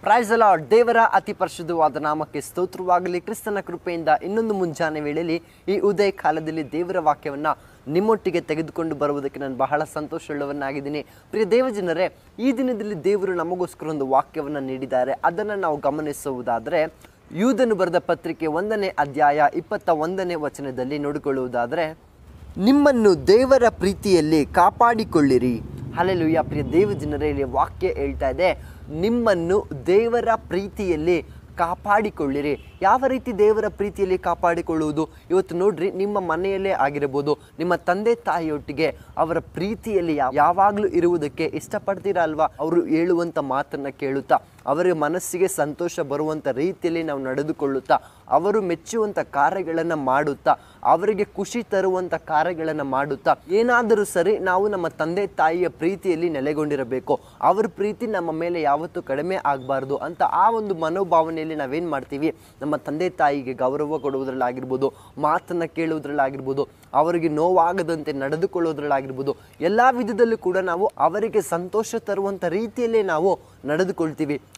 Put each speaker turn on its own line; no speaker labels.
price ಅಲ್ಲ ದೇವರ ಅತಿ ಪರಿಶುದ್ಧವಾದ ನಾಮಕ್ಕೆ ಸ್ತೋತ್ರವಾಗಲಿ ಕ್ರಿಸ್ತನ ಕೃಪೆಯಿಂದ ಇನ್ನೊಂದು ಮುಂಜಾನೆ ವೇಳೆಯಲ್ಲಿ ಈ ಉದಯ ಕಾಲದಲ್ಲಿ ದೇವರ ವಾಕ್ಯವನ್ನ ನಿಮ್ಮೊಟ್ಟಿಗೆ ತೆಗೆದುಕೊಂಡು ಬರುವುದಕ್ಕೆ ನಾನು ಬಹಳ ಸಂತೋಷವುಳ್ಳವನ್ನಾಗಿದ್ದೀನಿ ಪ್ರಿಯ ದೇವಜನರೇ ಈ ದಿನದಲ್ಲಿ ದೇವರು ನಮಗೋಸ್ಕರ ಒಂದು ವಾಕ್ಯವನ್ನು ನೀಡಿದ್ದಾರೆ ಅದನ್ನು ನಾವು ಗಮನಿಸುವುದಾದರೆ ಯೂದನು ಬರೆದ ಪತ್ರಿಕೆ ಒಂದನೇ ಅಧ್ಯಾಯ ಇಪ್ಪತ್ತ ಒಂದನೇ ವಚನದಲ್ಲಿ ನೋಡಿಕೊಳ್ಳುವುದಾದರೆ ನಿಮ್ಮನ್ನು ದೇವರ ಪ್ರೀತಿಯಲ್ಲಿ ಕಾಪಾಡಿಕೊಳ್ಳಿರಿ ಹಲೆಲುಯ್ಯ ಪ್ರಿಯ ದೇವ ಜನರೇ ಇಲ್ಲಿ ವಾಕ್ಯ ಹೇಳ್ತಾ ಇದೆ ನಿಮ್ಮನ್ನು ದೇವರ ಪ್ರೀತಿಯಲ್ಲಿ ಕಾಪಾಡಿಕೊಳ್ಳಿರಿ ಯಾವ ರೀತಿ ದೇವರ ಪ್ರೀತಿಯಲ್ಲಿ ಕಾಪಾಡಿಕೊಳ್ಳುವುದು ಇವತ್ತು ನೋಡ್ರಿ ನಿಮ್ಮ ಮನೆಯಲ್ಲೇ ಆಗಿರಬಹುದು ನಿಮ್ಮ ತಂದೆ ತಾಯಿಯೊಟ್ಟಿಗೆ ಅವರ ಪ್ರೀತಿಯಲ್ಲಿ ಯಾ- ಯಾವಾಗಲೂ ಇರುವುದಕ್ಕೆ ಇಷ್ಟಪಡ್ತೀರಾ ಅಲ್ವಾ ಅವರು ಹೇಳುವಂಥ ಮಾತನ್ನು ಕೇಳುತ್ತಾ ಅವರ ಮನಸ್ಸಿಗೆ ಸಂತೋಷ ಬರುವಂಥ ರೀತಿಯಲ್ಲಿ ನಾವು ನಡೆದುಕೊಳ್ಳುತ್ತಾ ಅವರು ಮೆಚ್ಚುವಂಥ ಕಾರ್ಯಗಳನ್ನು ಮಾಡುತ್ತಾ ಅವರಿಗೆ ಖುಷಿ ತರುವಂಥ ಕಾರ್ಯಗಳನ್ನು ಮಾಡುತ್ತಾ ಏನಾದರೂ ಸರಿ ನಾವು ನಮ್ಮ ತಂದೆ ತಾಯಿಯ ಪ್ರೀತಿಯಲ್ಲಿ ನೆಲೆಗೊಂಡಿರಬೇಕು ಅವ್ರ ಪ್ರೀತಿ ನಮ್ಮ ಮೇಲೆ ಯಾವತ್ತೂ ಕಡಿಮೆ ಆಗಬಾರ್ದು ಅಂತ ಆ ಒಂದು ಮನೋಭಾವನೆಯಲ್ಲಿ ನಾವೇನು ಮಾಡ್ತೀವಿ ನಮ್ಮ ತಂದೆ ತಾಯಿಗೆ ಗೌರವ ಕೊಡುವುದರಲ್ಲಾಗಿರ್ಬೋದು ಮಾತನ್ನು ಕೇಳುವುದರಲ್ಲಾಗಿರ್ಬೋದು ಅವರಿಗೆ ನೋವಾಗದಂತೆ ನಡೆದುಕೊಳ್ಳೋದ್ರಲ್ಲಾಗಿರ್ಬೋದು ಎಲ್ಲ ವಿಧದಲ್ಲೂ ಕೂಡ ನಾವು ಅವರಿಗೆ ಸಂತೋಷ ತರುವಂಥ ರೀತಿಯಲ್ಲೇ ನಾವು ನಡೆದುಕೊಳ್ತೀವಿ